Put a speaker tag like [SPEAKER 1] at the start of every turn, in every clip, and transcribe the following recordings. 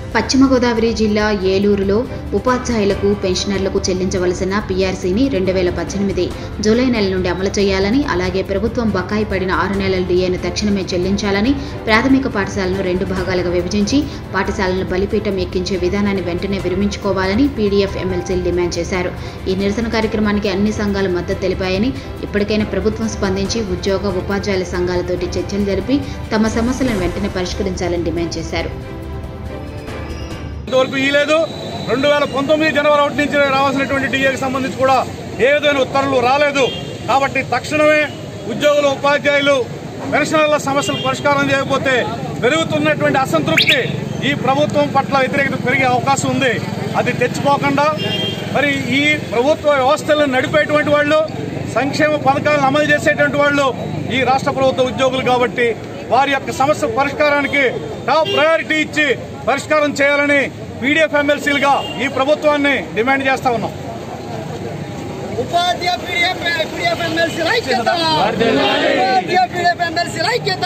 [SPEAKER 1] పశ్చిమ గోదావరి జిల్లా ఏలూరులో ఉపాధ్యాయులకు పెన్షనర్లకు చెల్లించవలసిన పీఆర్సీని రెండు వేల పద్దెనిమిది జూలై నెల నుండి అమలు చేయాలని అలాగే ప్రభుత్వం బకాయి పడిన ఆరు నెలల డిఏను తక్షణమే చెల్లించాలని ప్రాథమిక పాఠశాలను రెండు భాగాలుగా విభజించి పాఠశాలను బలిపీఠం ఎక్కించే విధానాన్ని వెంటనే విరమించుకోవాలని పీడీఎఫ్ ఎమ్మెల్సీలు డిమాండ్ చేశారు ఈ నిరసన కార్యక్రమానికి అన్ని సంఘాలు మద్దతు తెలిపాయని ఇప్పటికైనా ప్రభుత్వం స్పందించి ఉద్యోగ ఉపాధ్యాయుల సంఘాలతోటి చర్చలు జరిపి తమ సమస్యలను వెంటనే పరిష్కరించాలని డిమాండ్ చేశారు
[SPEAKER 2] ఇంతవరకు ఇయ్యలేదు రెండు వేల పంతొమ్మిది జనవరి ఒకటి నుంచి రావాల్సినటువంటి డిఏకి సంబంధించి కూడా ఏ విధమైన ఉత్తర్వులు రాలేదు కాబట్టి తక్షణమే ఉద్యోగులు ఉపాధ్యాయులు పెన్షనర్ల సమస్యలు పరిష్కారం చేయకపోతే పెరుగుతున్నటువంటి అసంతృప్తి ఈ ప్రభుత్వం పట్ల వ్యతిరేకత పెరిగే అవకాశం ఉంది అది తెచ్చిపోకుండా మరి ఈ ప్రభుత్వ వ్యవస్థలను నడిపేటువంటి వాళ్ళు సంక్షేమ పథకాలను అమలు చేసేటువంటి వాళ్ళు ఈ రాష్ట్ర ప్రభుత్వ ఉద్యోగులు కాబట్టి వారి యొక్క సమస్య పరిష్కారానికి టాప్ ప్రయారిటీ ఇచ్చి పరిష్కారం చేయాలని పీడీఎఫ్ ఎమ్మెల్సీలుగా ఈ ప్రభుత్వాన్ని డిమాండ్ చేస్తా ఉన్నాం
[SPEAKER 3] ఉపాధ్యాయ పీడిఎఫ్ పీడిఎఫ్ ఎమ్మెల్సీ ఐక్యత ఉపాధ్యాయ పీడిఎఫ్ ఎమ్మెల్సీ ఐక్యత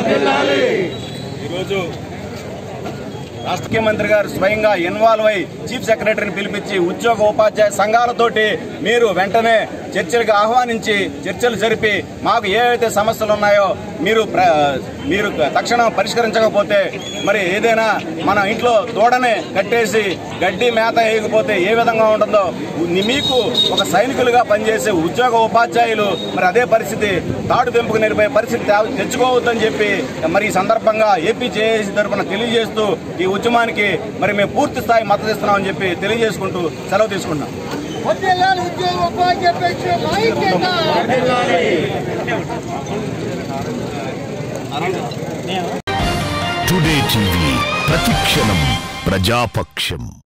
[SPEAKER 2] ఈరోజు రాష్ట్ర ముఖ్యమంత్రి గారు స్వయంగా ఇన్వాల్వ్ అయి చీఫ్ సెక్రటరీని పిలిపించి ఉద్యోగ ఉపాధ్యాయ సంఘాలతోటి మీరు వెంటనే చర్చలకు ఆహ్వానించి చర్చలు జరిపి మాకు ఏవైతే సమస్యలు ఉన్నాయో మీరు ప్ర- మీరు తక్షణం పరిష్కరించకపోతే మరి ఏదైనా మన ఇంట్లో దూడనే కట్టేసి గడ్డి మేత వేయకపోతే ఏ విధంగా ఉంటుందో మీకు ఒక సైనికులుగా పనిచేసే ఉద్యోగ ఉపాధ్యాయులు మరి అదే పరిస్థితి తాడు తెంపుకు నేర్పే పరిస్థితి తే- తెచ్చుకోవద్దని చెప్పి మరి ఈ సందర్భంగా ఏపీ జేఏసీ తరఫున తెలియజేస్తూ ఈ ఉద్యమానికి మరి మేము పూర్తి స్థాయి మద్దతు ఇస్తున్నామని చెప్పి తెలియజేసుకుంటూ సెలవు తీసుకుంటున్నాం
[SPEAKER 3] వర్ధిల్లాలి ఉద్యోగ ఉపాధ్యాయ పెన్షన్ ఐక్యత
[SPEAKER 4] టుడే టీవీ ప్రతిక్షణం ప్రజాపక్షం